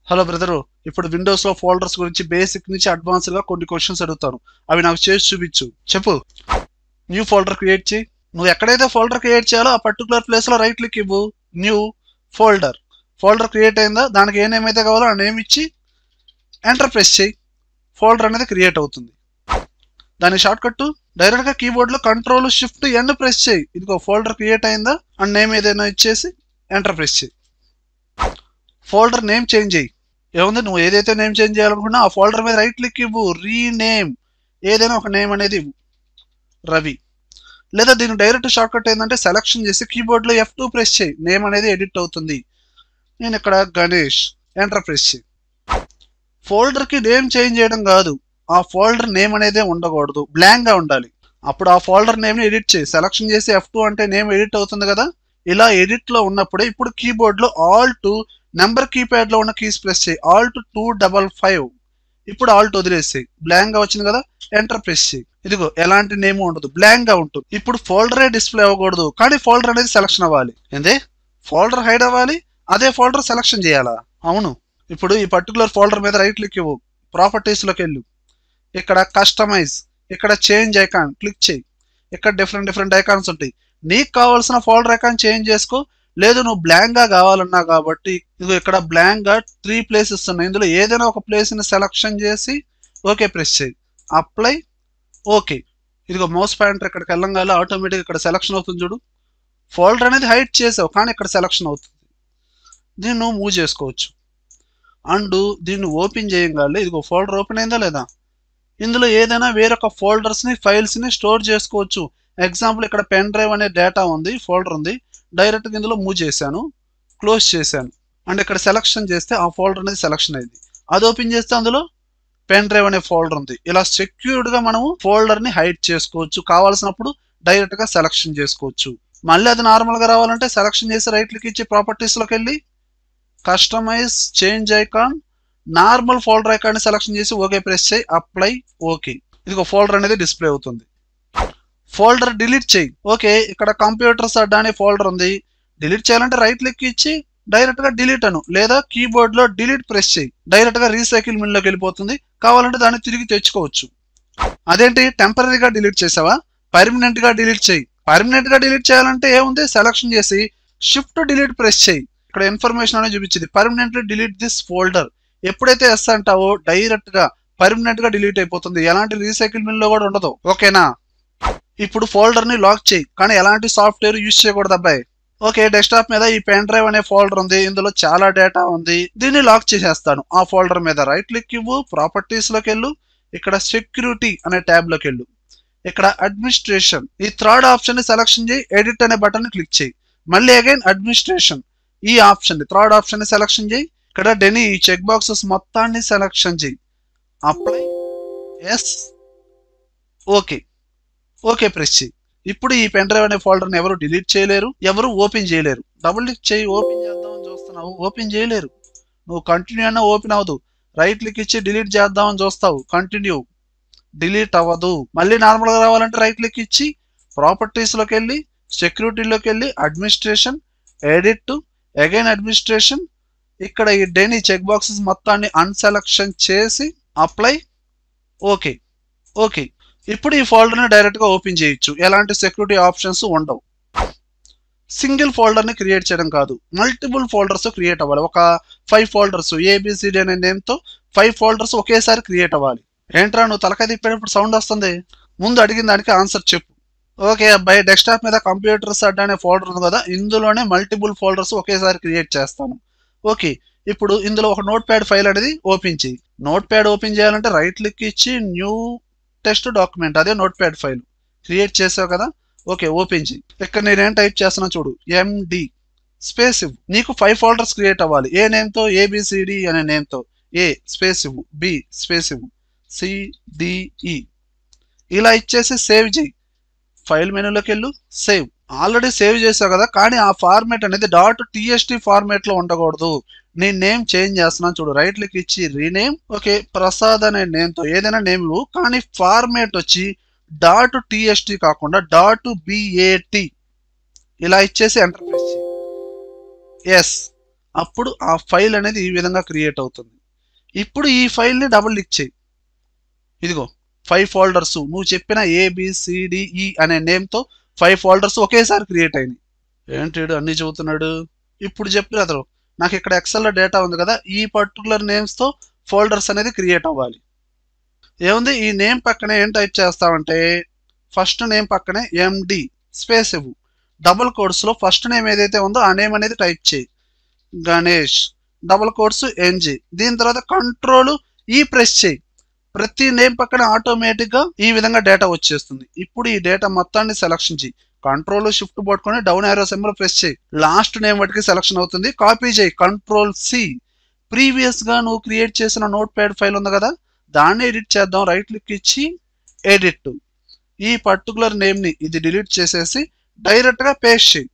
hello brother ఇప్పుడు Windows లో folders గురించి బేసిక్ నుంచి అడ్వాన్స్ గా కొన్ని క్వశ్చన్స్ అడుగుతాను అవి నాకు చేసి చూపించు చెప్పు న్యూ ఫోల్డర్ క్రియేట్ చేయి నువ్వు ఎక్కడైతే ఫోల్డర్ క్రియేట్ చేయాలో ఆ పర్టికులర్ ప్లేస్ లో రైట్ క్లిక్ ఇవ్వు న్యూ ఫోల్డర్ ఫోల్డర్ క్రియేట్ అయిందా దానికి ఏ నేమ్ అయితే కావాలో ఆ నేమ్ ఇచ్చి ఎంటర్ ప్రెస్ చేయి ఫోల్డర్ అనేది క్రియేట్ అవుతుంది దాని షార్ట్ కట్ డైరెక్ట్ గా కీబోర్డ్ లో కంట్రోల్ షిఫ్ట్ ఎన్ ప్రెస్ చేయి ఇదిగో ఫోల్డర్ క్రియేట్ అయిందా అండ్ నేమ్ ఏదైనా ఇచ్చేసి ఎంటర్ ప్రెస్ చేయి ఫోల్డర్ నేమ్ చేంజ్ చేయి ఏముంది నువ్వు ఏదైతే నేమ్ చేంజ్ చేయాలనుకున్నా ఆ ఫోల్డర్ మీద రైట్ క్లిక్ ఇవ్వు రీనేమ్ ఏదైనా ఒక నేమ్ అనేది ఇవ్వు రవి లేదా దీని డైరెక్ట్ షార్ట్ కట్ ఏంటంటే సెలక్షన్ చేసి కీబోర్డ్ లో ఎఫ్ టూ ప్రెస్ చేయి నేమ్ అనేది ఎడిట్ అవుతుంది నేను ఇక్కడ గణేష్ ఎంటర్ ప్రెస్ చేయి ఫోల్డర్ కి నేమ్ చేంజ్ చేయడం కాదు ఆ ఫోల్డర్ నేమ్ అనేదే ఉండకూడదు బ్లాంక్ గా ఉండాలి అప్పుడు ఆ ఫోల్డర్ నేమ్ ని ఎడిట్ చేయి సెలక్షన్ చేసి ఎఫ్ టూ అంటే నేమ్ ఎడిట్ అవుతుంది కదా ఇలా ఎడిట్ లో ఉన్నప్పుడే ఇప్పుడు కీబోర్డ్ లో ఆల్ టు నెంబర్ కీప్యాడ్ లో ఉన్న కీస్ ప్రెస్ చేయి alt two double five ఇప్పుడు ఆల్ట్ వదిలేసేయి బ్లాంక్ గా వచ్చింది కదా ఎంటర్ ప్రెస్ చేయి ఇదిగో ఎలాంటి నేమ్ ఉండదు బ్లాంక్ గా ఉంటుంది ఇప్పుడు ఫోల్డరే డిస్ప్లే అవ్వకూడదు కానీ ఫోల్డర్ అనేది సెలక్షన్ అవ్వాలి ఏందే ఫోల్డర్ హైడ్ అవ్వాలి అదే ఫోల్డర్ సెలక్షన్ చేయాలా అవును ఇప్పుడు ఈ పర్టికులర్ ఫోల్డర్ మీద రైట్ క్లిక్ ఇవ్వు ప్రాపర్టీస్ లోకి వెళ్ళు ఇక్కడ కస్టమైజ్ ఇక్కడ చేంజ్ ఐకాన్ క్లిక్ చేయి ఇక్కడ డిఫరెంట్ డిఫరెంట్ ఐకాన్స్ ఉంటాయి నీకు కావాల్సిన ఫోల్డర్ ఐకాన్ చేంజ్ చేసుకో లేదు నువ్వు బ్లాంక్ గా కావాలన్నా కాబట్టి ఇదిగో ఇక్కడ బ్లాంక్ గా త్రీ ప్లేసెస్ ఉన్నాయి ఇందులో ఏదైనా ఒక ప్లేస్ ని సెలక్షన్ చేసి ఓకే ప్రెస్ చేయి అప్లై ఓకే ఇదిగో మౌస్ పాయింటర్ ఇక్కడికి వెళ్ళంగానే ఆటోమేటిక్ ఇక్కడ సెలక్షన్ అవుతుంది చూడు ఫోల్డర్ అనేది హైడ్ చేసావు కానీ ఇక్కడ సెలక్షన్ అవుతుంది దీన్ని నువ్వు మూవ్ చేసుకోవచ్చు అండ్ దీన్ని ఓపెన్ చేయగానే ఇదిగో ఫోల్డర్ ఓపెన్ అయిందా లేదా ఇందులో ఏదైనా వేరొక ఫోల్డర్స్ ని ఫైల్స్ ని స్టోర్ చేసుకోవచ్చు ఎగ్జాంపుల్ ఇక్కడ పెన్ డ్రైవ్ అనే డేటా ఉంది ఫోల్డర్ ఉంది డైరెక్ట్గా ఇందులో మూవ్ చేశాను క్లోజ్ చేశాను అండ్ ఇక్కడ సెలక్షన్ చేస్తే ఆ ఫోల్డర్ అనేది సెలక్షన్ అయింది అది ఓపెన్ చేస్తే అందులో పెన్ డ్రైవ్ అనే ఫోల్డర్ ఉంది ఇలా సెక్యూర్డ్ గా మనము ఫోల్డర్ ని హైడ్ చేసుకోవచ్చు కావాల్సినప్పుడు డైరెక్ట్ గా సెలక్షన్ చేసుకోవచ్చు మళ్ళీ అది నార్మల్ గా రావాలంటే సెలక్షన్ చేసి రైట్ క్లిక్ ఇచ్చి ప్రాపర్టీస్ లోకి వెళ్ళి customise change icon normal folder icon selection చేసి ఓకే ప్రెస్ చేయి అప్లై ఓకే ఇది ఫోల్డర్ అనేది డిస్ప్లే అవుతుంది ఫోల్డర్ డిలీట్ చేయి ఓకే ఇక్కడ కంప్యూటర్స్ అడ్డా అనే ఫోల్డర్ ఉంది డిలీట్ చేయాలంటే రైట్ క్లిక్ ఇచ్చి డైరెక్ట్ గా డిలీట్ అను లేదా కీబోర్డ్ లో డిలీట్ ప్రెస్ చేయి డైరెక్ట్ గా రీసైకిల్ మిల్ లోకి వెళ్ళిపోతుంది కావాలంటే దాన్ని తిరిగి తెచ్చుకోవచ్చు అదేంటి టెంపరీగా డిలీట్ చేసావా పర్మనెంట్ గా డిలీట్ చేయి పర్మనెంట్ గా డిలీట్ చేయాలంటే ఏముంది సెలక్షన్ చేసి షిఫ్ట్ డిలీట్ ప్రెస్ చేయి ఇక్కడ ఇన్ఫర్మేషన్ అనేది చూపించింది పర్మనెంట్లీ డిలీట్ దిస్ ఫోల్డర్ ఎప్పుడైతే ఎస్ అంటావో డైరెక్ట్ గా పర్మనెంట్ గా డిలీట్ అయిపోతుంది ఎలాంటి రీసైకిల్ మిల్ లో కూడా ఉండదు ఓకేనా ఇప్పుడు ఫోల్డర్ ని లాక్ చేయి కానీ ఎలాంటి సాఫ్ట్వేర్ యూజ్ చేయకూడదు అబ్బాయి ఓకే డెస్క్టాప్ మీద ఈ పెన్ డ్రైవ్ అనే ఫోల్డర్ ఉంది ఇందులో చాలా డేటా ఉంది దీన్ని లాక్ చేసేస్తాను ఆ ఫోల్డర్ మీద రైట్ క్లిక్ ఇవ్వు ప్రాపర్టీస్ లోకి వెళ్ళు ఇక్కడ సెక్యూరిటీ అనే ట్యాబ్ లోకి వెళ్ళు ఇక్కడ అడ్మినిస్ట్రేషన్ ఈ థర్డ్ ఆప్షన్ ని సెలక్షన్ చేయి ఎడిట్ అనే బటన్ ని క్లిక్ చేయి మళ్ళీ అగైన్ అడ్మినిస్ట్రేషన్ ఈ ఆప్షన్ థర్డ్ ఆప్షన్ ని సెలక్షన్ చేయి ఇక్కడ డెనీ ఈ చెక్ బాక్సెస్ మొత్తాన్ని సెలక్షన్ చేయి apply yes okay okay press చేయి ఇప్పుడు ఈ పెన్ డ్రైవ్ అనే ఫోల్డర్ని ఎవరు డిలీట్ చేయలేరు ఎవరు ఓపెన్ చేయలేరు డబుల్ క్లిక్ చేయి ఓపెన్ చేద్దామని చూస్తున్నావు ఓపెన్ చేయలేరు నువ్వు కంటిన్యూ అన్నా ఓపెన్ అవ్వదు రైట్ క్లిక్ ఇచ్చి డిలీట్ చేద్దామని చూస్తావు కంటిన్యూ డిలీట్ అవ్వదు మళ్ళీ నార్మల్గా రావాలంటే రైట్ క్లిక్ ఇచ్చి ప్రాపర్టీస్లోకి వెళ్ళి సెక్యూరిటీలోకి వెళ్ళి అడ్మినిస్ట్రేషన్ ఎడిట్ అగైన్ అడ్మినిస్ట్రేషన్ ఇక్కడ ఈ డెనీ చెక్ బాక్సెస్ మొత్తాన్ని అన్సెలక్షన్ చేసి అప్లై ఓకే ఓకే ఇప్పుడు ఈ ఫోల్డర్ని డైరెక్ట్గా ఓపెన్ చేయొచ్చు ఎలాంటి సెక్యూరిటీ ఆప్షన్స్ ఉండవు సింగిల్ ఫోల్డర్ని క్రియేట్ చేయడం కాదు మల్టిపుల్ ఫోల్డర్స్ క్రియేట్ అవ్వాలి ఒక ఫైవ్ ఫోల్డర్స్ ఏబిసిడి అనే నేమ్తో ఫైవ్ ఫోల్డర్స్ ఒకేసారి క్రియేట్ అవ్వాలి ఏంట్రా నువ్వు తలకాయ తిప్పేటప్పుడు సౌండ్ వస్తుంది ముందు అడిగిన దానికి ఆన్సర్ చెప్పు ఓకే అబ్బాయి డెస్క్టాప్ మీద కంప్యూటర్స్ అడ్డా అనే ఫోల్డర్ ఉంది కదా ఇందులోనే మల్టిపుల్ ఫోల్డర్స్ ఒకేసారి క్రియేట్ చేస్తాను ఓకే ఇప్పుడు ఇందులో ఒక నోట్ ప్యాడ్ ఫైల్ అనేది ఓపెన్ చేయి నోట్ ప్యాడ్ ఓపెన్ చేయాలంటే రైట్ క్లిక్ ఇచ్చి న్యూ టెక్స్ట్ డాక్యుమెంట్ అదే నోట్ ప్యాడ్ ఫైల్ క్రియేట్ చేసావు కదా ఓకే ఓపెన్ చేయి ఇక్కడ నేనేం టైప్ చేస్తున్నా చూడు ఎండి స్పేస్ ఇవ్వు నీకు ఫైవ్ ఫోల్డర్స్ క్రియేట్ అవ్వాలి ఏ నేమ్తో ఏబిసిడి అనే నేమ్తో ఏ స్పేస్ ఇవ్వు బి స్పేస్ ఇవ్వు సిడిఈ ఇలా ఇచ్చేసి సేవ్ చేయి ఫైల్ మెనూలోకి వెళ్ళు సేవ్ ఆల్రెడీ సేవ్ చేసావు కదా కానీ ఆ ఫార్మేట్ అనేది డాట్ టిఎస్టి ఫార్మేట్ లో ఉండకూడదు నీ నేమ్ చేంజ్ చేస్తున్నాను చూడు రైట్ క్లిక్ ఇచ్చి రీనేమ్ ఓకే ప్రసాద్ అనే నేమ్ తో ఏదైనా నేమ్ ఇవ్వు కానీ ఫార్మేట్ వచ్చి డాట్ టిఎస్టి కాకుండా డాట్ బిఏటి ఇలా ఇచ్చేసి ఎంటర్ ప్రెస్ ఎస్ అప్పుడు ఆ ఫైల్ అనేది ఈ విధంగా క్రియేట్ అవుతుంది ఇప్పుడు ఈ ఫైల్ని డబుల్ క్లిక్ చేయి ఇదిగో ఫైవ్ ఫోల్డర్స్ నువ్వు చెప్పిన ఏబిసిడిఈ అనే నేమ్తో ఫైవ్ ఫోల్డర్స్ ఒకేసారి క్రియేట్ అయినాయి ఏంటి వీడు అన్ని చెబుతున్నాడు ఇప్పుడు చెప్పు అతను నాకు ఇక్కడ ఎక్సెల్లో డేటా ఉంది కదా ఈ పర్టికులర్ నేమ్స్తో ఫోల్డర్స్ అనేది క్రియేట్ అవ్వాలి ఏముంది ఈ నేమ్ పక్కనే ఏం టైప్ చేస్తామంటే ఫస్ట్ నేమ్ పక్కనే ఎండి స్పేస్ ఇవ్వు డబుల్ కోడ్స్లో ఫస్ట్ నేమ్ ఏదైతే ఉందో ఆ నేమ్ అనేది టైప్ చేయి గణేష్ డబుల్ కోడ్స్ ఎన్జి దీని తర్వాత కంట్రోల్ ఈ ప్రెస్ చేయి ప్రతి నేమ్ పక్కన ఆటోమేటిక్గా ఈ విధంగా డేటా వచ్చేస్తుంది ఇప్పుడు ఈ డేటా మొత్తాన్ని సెలక్షన్ చేయి కంట్రోల్ షిఫ్ట్ పట్టుకొని డౌన్ యారో సింబల్ ప్రెస్ చేయి లాస్ట్ నేమ్ వాటికి సెలక్షన్ అవుతుంది కాపీ చేయి కంట్రోల్ సి ప్రీవియస్ గా నువ్వు క్రియేట్ చేసిన నోట్ ప్యాడ్ ఫైల్ ఉంది కదా దాన్ని ఎడిట్ చేద్దాం రైట్ క్లిక్ ఇచ్చి ఎడిట్ ఈ పర్టికులర్ నేమ్ ని ఇది డిలీట్ చేసేసి డైరెక్ట్ గా పేస్ట్ చేయి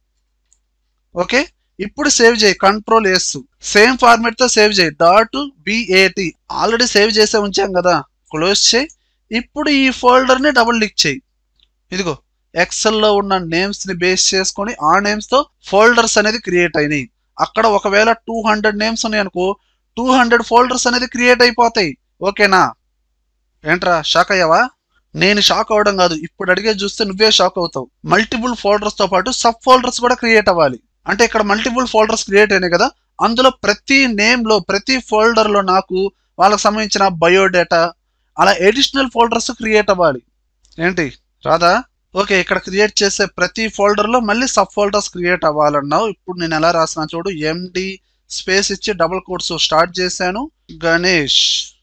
ఓకే ఇప్పుడు సేవ్ చేయి కంట్రోల్ ఎస్ సేమ్ ఫార్మాట్ తో సేవ్ చేయి డాట్ బిఏటి ఆల్రెడీ సేవ్ చేసే ఉంచాం కదా క్లోజ్ చేయి ఇప్పుడు ఈ ఫోల్డర్ ని డబుల్ క్లిక్ చేయి ఇదిగో ఎక్సెల్ లో ఉన్న నేమ్స్ ని బేస్ చేసుకొని ఆ నేమ్స్ తో ఫోల్డర్స్ అనేది క్రియేట్ అయినాయి అక్కడ ఒకవేళ టూ హండ్రెడ్ నేమ్స్ ఉన్నాయి అనుకో టూ హండ్రెడ్ ఫోల్డర్స్ అనేది క్రియేట్ అయిపోతాయి ఓకేనా ఏంట్రా షాక్ అయ్యావా నేను షాక్ అవ్వడం కాదు ఇప్పుడు అడిగే చూస్తే నువ్వే షాక్ అవుతావు మల్టిపుల్ ఫోల్డర్స్ తో పాటు సబ్ ఫోల్డర్స్ కూడా క్రియేట్ అవ్వాలి అంటే ఇక్కడ మల్టిపుల్ ఫోల్డర్స్ క్రియేట్ అయినాయి కదా అందులో ప్రతి నేమ్ లో ప్రతి ఫోల్డర్ లో నాకు వాళ్ళకి సంబంధించిన బయోడేటా అలా ఎడిషనల్ ఫోల్డర్స్ క్రియేట్ అవ్వాలి ఏంటి రాదా ఓకే ఇక్కడ క్రియేట్ చేసే ప్రతి ఫోల్డర్ లో మళ్ళీ సబ్ ఫోల్డర్స్ క్రియేట్ అవ్వాలన్నావు ఇప్పుడు నేను ఎలా రాసిన చూడు ఎండి స్పేస్ ఇచ్చి డబుల్ కోట్స్ స్టార్ట్ చేశాను Ganesh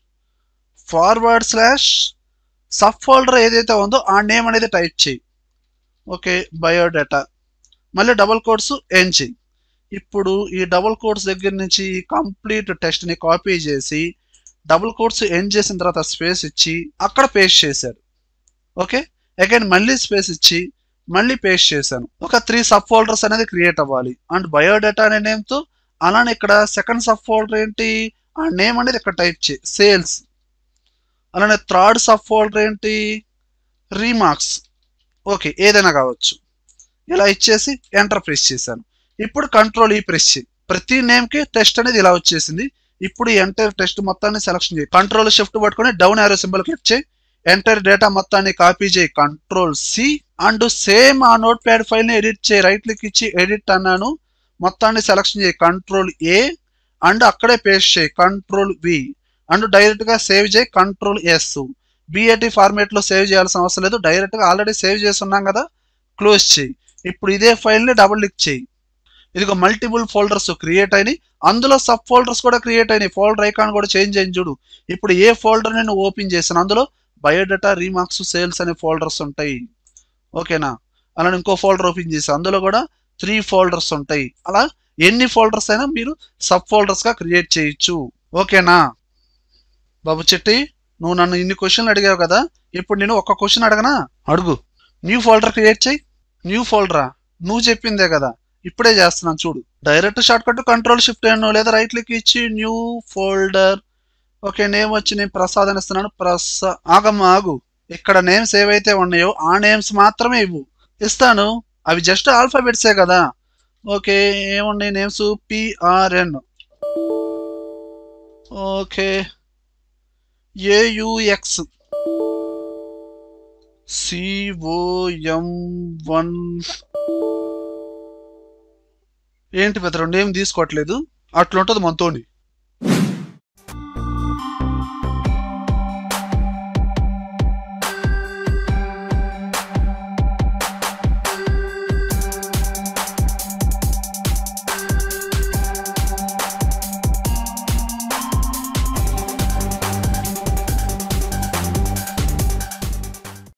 forward slash sub folder ఏదైతే ఉందో ఆ నేమ్ అనేది టైప్ చేయి ఓకే బయోడేటా మళ్ళీ డబుల్ కోడ్స్ ఎన్ చేయి ఇప్పుడు ఈ డబుల్ కోడ్స్ దగ్గర నుంచి ఈ కంప్లీట్ టెస్ట్ని కాపీ చేసి డబుల్ కోడ్స్ ఎన్ చేసిన తర్వాత స్పేస్ ఇచ్చి అక్కడ పేస్ట్ చేశాడు ఓకే అగైన్ మళ్ళీ స్పేస్ ఇచ్చి మళ్ళీ పేస్ట్ చేశాను ఒక త్రీ సబ్ ఫోల్డర్స్ అనేది క్రియేట్ అవ్వాలి అండ్ బయోడేటా అనే నేమ్తో అలానే ఇక్కడ సెకండ్ సబ్ ఫోల్డర్ ఏంటి ఆ నేమ్ అనేది ఇక్కడ టైప్ చేయి సేల్స్ అలానే థర్డ్ సబ్ ఫోల్డర్ ఏంటి రీమార్క్స్ ఓకే ఏదైనా కావచ్చు ఇలా ఇచ్చేసి ఎంటర్ ప్రెస్ చేశాను ఇప్పుడు కంట్రోల్ ఈ ప్రెస్ చేయి ప్రతి నేమ్కి టెస్ట్ అనేది ఇలా వచ్చేసింది ఇప్పుడు ఈ ఎంటర్ టెస్ట్ మొత్తాన్ని సెలెక్షన్ చేయి కంట్రోల్ షిఫ్ట్ పట్టుకొని డౌన్ యారో సింబల్ క్లిక్ చేయి ఎంటర్ డేటా మొత్తాన్ని కాపీ చేయి కంట్రోల్ సి అండ్ సేమ్ ఆ నోట్ ప్యాడ్ ఫైల్ ని ఎడిట్ చేయి రైట్ క్లిక్ ఇచ్చి ఎడిట్ అన్నాను మొత్తాన్ని సెలెక్షన్ చేయి కంట్రోల్ ఏ అండ్ అక్కడే పేస్ట్ చేయి కంట్రోల్ వి అండ్ డైరెక్ట్ గా సేవ్ చేయి కంట్రోల్ ఎస్ బిఏటి ఫార్మేట్ లో సేవ్ చేయాల్సిన అవసరం లేదు డైరెక్ట్ గా ఆల్రెడీ సేవ్ చేసి ఉన్నాం కదా క్లోజ్ చేయి ఇప్పుడు ఇదే ఫైల్ ని డబుల్ క్లిక్ చేయి ఇదిగో మల్టిపుల్ ఫోల్డర్స్ క్రియేట్ అయినాయి అందులో సబ్ ఫోల్డర్స్ కూడా క్రియేట్ అయినాయి ఫోల్డర్ ఐకాన్ కూడా చేంజ్ అయింది చూడు ఇప్పుడు ఏ ఫోల్డర్ నేను ఓపెన్ చేశాను అందులో బయోడేటా రీమార్క్స్ సేల్స్ అనే ఫోల్డర్స్ ఉంటాయి ఓకేనా అలానే ఇంకో ఫోల్డర్ ఓపెన్ చేసి అందులో కూడా త్రీ ఫోల్డర్స్ ఉంటాయి అలా ఎన్ని ఫోల్డర్స్ అయినా మీరు సబ్ ఫోల్డర్స్ గా క్రియేట్ చేయొచ్చు ఓకేనా బాబు చెట్టి నువ్వు నన్ను ఇన్ని క్వశ్చన్లు అడిగావు కదా ఇప్పుడు నేను ఒక క్వశ్చన్ అడగనా అడుగు న్యూ ఫోల్డర్ క్రియేట్ చేయి న్యూ ఫోల్డరా నువ్వు చెప్పిందే కదా ఇప్పుడే చేస్తున్నాను చూడు direct shortcut control shift అయ్యాను లేదా రైట్ క్లిక్ ఇచ్చి న్యూ ఫోల్డర్ ఓకే నేమ్ వచ్చి నేను ప్రసాద్ అని ఇస్తున్నాను ప్రసా ఆగమ్మ ఆగు ఇక్కడ నేమ్స్ ఏవైతే ఉన్నాయో ఆ నేమ్స్ మాత్రమే ఇవ్వు ఇస్తాను అవి జస్ట్ ఆల్ఫాబెట్సే కదా ఓకే ఏమున్నాయి names PRN okay AUX COM one ఏంటి పెద్ద రెండు ఏం తీసుకోవట్లేదు అట్లుంటుంది మనతోని